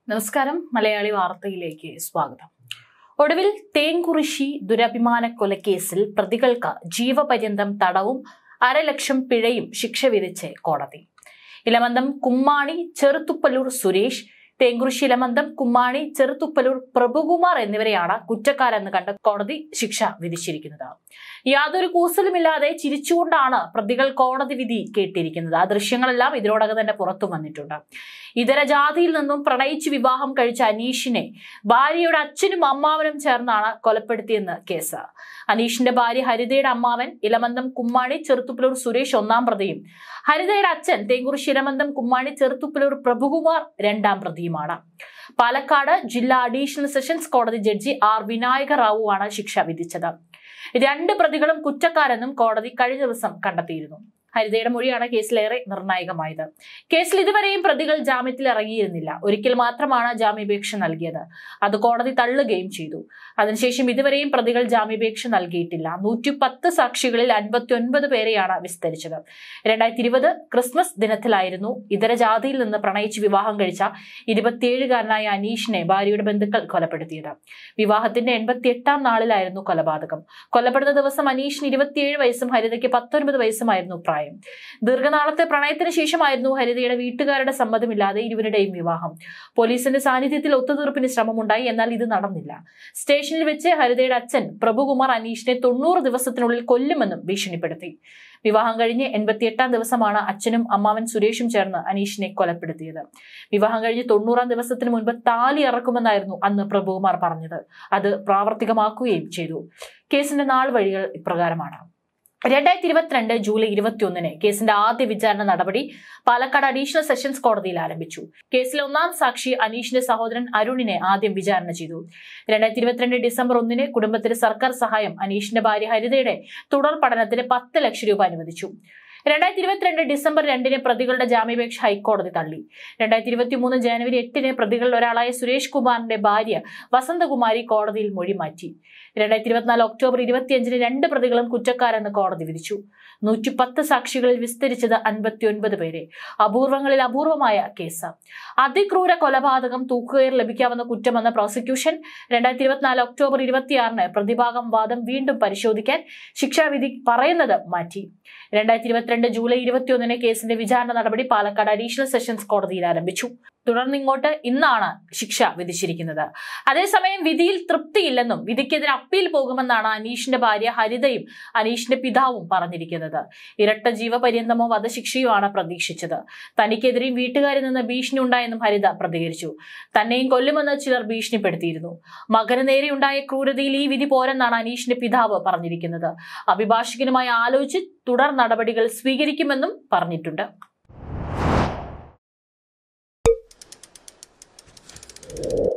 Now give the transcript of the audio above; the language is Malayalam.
നമസ്കാരം മലയാളി വാർത്തയിലേക്ക് സ്വാഗതം ഒടുവിൽ തേങ്കുറിശി ദുരഭിമാന കൊലക്കേസിൽ പ്രതികൾക്ക് ജീവപര്യന്തം തടവും അരലക്ഷം പിഴയും ശിക്ഷ വിധിച്ച് കോടതി ഇലമന്തം കുമ്മാണി ചെറുത്തുപ്പല്ലൂർ സുരേഷ് തേങ്കുറിശി ഇലമന്തം കുമ്മാണി ചെറുത്തുപ്പല്ലൂർ പ്രഭുകുമാർ എന്നിവരെയാണ് കുറ്റക്കാരെന്ന് കണ്ട് കോടതി ശിക്ഷ വിധിച്ചിരിക്കുന്നത് യാതൊരു കൂസലുമില്ലാതെ ചിരിച്ചുകൊണ്ടാണ് പ്രതികൾ കോടതി വിധി കേട്ടിരിക്കുന്നത് ആ ദൃശ്യങ്ങളെല്ലാം ഇതിനോടകം തന്നെ പുറത്തു വന്നിട്ടുണ്ട് ഇതര ജാതിയിൽ നിന്നും പ്രണയിച്ച് വിവാഹം കഴിച്ച അനീഷിനെ ഭാര്യയുടെ അച്ഛനും അമ്മാവനും ചേർന്നാണ് കൊലപ്പെടുത്തിയെന്ന് കേസ് അനീഷിന്റെ ഭാര്യ ഹരിതയുടെ അമ്മാവൻ ഇലമന്തം കുമ്മാണി ചെറുത്തുപ്പലൂർ സുരേഷ് ഒന്നാം പ്രതിയും ഹരിതയുടെ അച്ഛൻ തേങ്കുറിശി ഇലമന്തം കുമ്മാണി ചെറുത്തുപ്പലൂർ പ്രഭുകുമാർ രണ്ടാം പ്രതിയുമാണ് പാലക്കാട് ജില്ലാ അഡീഷണൽ സെഷൻസ് കോടതി ജഡ്ജി ആർ വിനായക റാവു ആണ് ശിക്ഷ വിധിച്ചത് രണ്ട് പ്രതികളും കുറ്റക്കാരെന്നും കോടതി കഴിഞ്ഞ ദിവസം കണ്ടെത്തിയിരുന്നു ഹരിതയുടെ മൊഴിയാണ് കേസിലേറെ നിർണായകമായത് കേസിൽ ഇതുവരെയും പ്രതികൾ ജാമ്യത്തിൽ ഇറങ്ങിയിരുന്നില്ല ഒരിക്കൽ മാത്രമാണ് ജാമ്യാപേക്ഷ നൽകിയത് അത് കോടതി തള്ളുകയും ചെയ്തു അതിനുശേഷം ഇതുവരെയും പ്രതികൾ ജാമ്യാപേക്ഷ നൽകിയിട്ടില്ല നൂറ്റി പത്ത് സാക്ഷികളിൽ അൻപത്തി ഒൻപത് പേരെയാണ് വിസ്തരിച്ചത് രണ്ടായിരത്തി ഇരുപത് ക്രിസ്മസ് ദിനത്തിലായിരുന്നു ഇതര ജാതിയിൽ നിന്ന് പ്രണയിച്ച് വിവാഹം കഴിച്ച ഇരുപത്തിയേഴുകാരനായ അനീഷിനെ ഭാര്യയുടെ ബന്ധുക്കൾ കൊലപ്പെടുത്തിയത് വിവാഹത്തിന്റെ എൺപത്തി എട്ടാം നാളിലായിരുന്നു കൊലപാതകം കൊല്ലപ്പെടുന്ന ദിവസം അനീഷിന് ഇരുപത്തിയേഴ് വയസ്സും ഹരിതയ്ക്ക് പത്തൊൻപത് വയസ്സുമായിരുന്നു പ്രായം ദീർഘനാളത്തെ പ്രണയത്തിന് ശേഷമായിരുന്നു ഹരിതയുടെ വീട്ടുകാരുടെ സമ്മതമില്ലാതെ ഇരുവരുടെയും വിവാഹം പോലീസിന്റെ സാന്നിധ്യത്തിൽ ഒത്തുതീർപ്പിന് ശ്രമമുണ്ടായി എന്നാൽ ഇത് നടന്നില്ല സ്റ്റേഷനിൽ വെച്ച് ഹരിതയുടെ അച്ഛൻ പ്രഭുകുമാർ അനീഷിനെ തൊണ്ണൂറ് ദിവസത്തിനുള്ളിൽ കൊല്ലുമെന്നും ഭീഷണിപ്പെടുത്തി വിവാഹം കഴിഞ്ഞ് എൺപത്തിയെട്ടാം ദിവസമാണ് അച്ഛനും അമ്മാവൻ സുരേഷും ചേർന്ന് അനീഷിനെ കൊലപ്പെടുത്തിയത് വിവാഹം കഴിഞ്ഞ് തൊണ്ണൂറാം ദിവസത്തിന് മുൻപ് താലി ഇറക്കുമെന്നായിരുന്നു അന്ന് പ്രഭുകുമാർ പറഞ്ഞത് അത് പ്രാവർത്തികമാക്കുകയും ചെയ്തു കേസിന്റെ നാൾ വഴികൾ ഇപ്രകാരമാണ് രണ്ടായിരത്തി ഇരുപത്തിരണ്ട് ജൂലൈ ഇരുപത്തിയൊന്നിന് കേസിന്റെ ആദ്യ വിചാരണ നടപടി പാലക്കാട് അഡീഷണൽ സെഷൻസ് കോടതിയിൽ ആരംഭിച്ചു കേസിലെ ഒന്നാം സാക്ഷി അനീഷിന്റെ സഹോദരൻ അരുണിനെ ആദ്യം വിചാരണ ചെയ്തു രണ്ടായിരത്തി ഇരുപത്തിരണ്ട് ഡിസംബർ ഒന്നിന് കുടുംബത്തിന് സർക്കാർ സഹായം അനീഷിന്റെ ഭാര്യ ഹരിതയുടെ തുടർ പഠനത്തിന് പത്ത് ലക്ഷം രൂപ അനുവദിച്ചു രണ്ടായിരത്തി ഇരുപത്തിരണ്ട് ഡിസംബർ രണ്ടിന് പ്രതികളുടെ ജാമ്യാപേക്ഷ ഹൈക്കോടതി തള്ളി രണ്ടായിരത്തി ഇരുപത്തി മൂന്ന് ജനുവരി എട്ടിന് പ്രതികളിൽ ഒരാളായ സുരേഷ് കുമാറിന്റെ ഭാര്യ വസന്തകുമാരി കോടതിയിൽ മൊഴി മാറ്റി രണ്ടായിരത്തി ഇരുപത്തിനാല് ഒക്ടോബർ ഇരുപത്തിയഞ്ചിന് രണ്ട് പ്രതികളും കുറ്റക്കാരെന്ന് കോടതി വിധിച്ചു നൂറ്റി പത്ത് സാക്ഷികളിൽ വിസ്തരിച്ചത് അൻപത്തിയൊൻപത് പേരെ അപൂർവങ്ങളിൽ അപൂർവമായ കേസ് അതിക്രൂര കൊലപാതകം തൂക്കുകയർ ലഭിക്കാവുന്ന കുറ്റമെന്ന പ്രോസിക്യൂഷൻ രണ്ടായിരത്തി ഇരുപത്തിനാല് ഒക്ടോബർ ഇരുപത്തിയാറിന് പ്രതിഭാഗം വാദം വീണ്ടും പരിശോധിക്കാൻ ശിക്ഷാവിധി പറയുന്നത് മാറ്റി രണ്ടായിരത്തി ഇരുപത്തിരണ്ട് ജൂലൈ ഇരുപത്തിയൊന്നിന് കേസിന്റെ വിചാരണ നടപടി പാലക്കാട് അഡീഷണൽ സെഷൻസ് കോടതിയിൽ ആരംഭിച്ചു തുടർന്ന് ഇങ്ങോട്ട് ഇന്നാണ് ശിക്ഷ വിധിച്ചിരിക്കുന്നത് അതേസമയം വിധിയിൽ തൃപ്തിയില്ലെന്നും വിധിക്കെതിരെ അപ്പീൽ പോകുമെന്നാണ് അനീഷിന്റെ ഭാര്യ ഹരിതയും അനീഷിന്റെ പിതാവും പറഞ്ഞിരിക്കുന്നത് ഇരട്ട ജീവപര്യന്തമോ വധശിക്ഷയുമാണ് പ്രതീക്ഷിച്ചത് തനിക്കെതിരെയും വീട്ടുകാരിൽ നിന്ന് ഭീഷണി ഉണ്ടായെന്നും ഹരിത പ്രതികരിച്ചു തന്നെയും കൊല്ലുമെന്ന് ചിലർ ഭീഷണിപ്പെടുത്തിയിരുന്നു മകന് നേരെയുണ്ടായ ക്രൂരതയിൽ ഈ വിധി പോരെന്നാണ് അനീഷിന്റെ പിതാവ് പറഞ്ഞിരിക്കുന്നത് അഭിഭാഷകനുമായി ആലോചിച്ച് തുടർ നടപടികൾ സ്വീകരിക്കുമെന്നും പറഞ്ഞിട്ടുണ്ട് you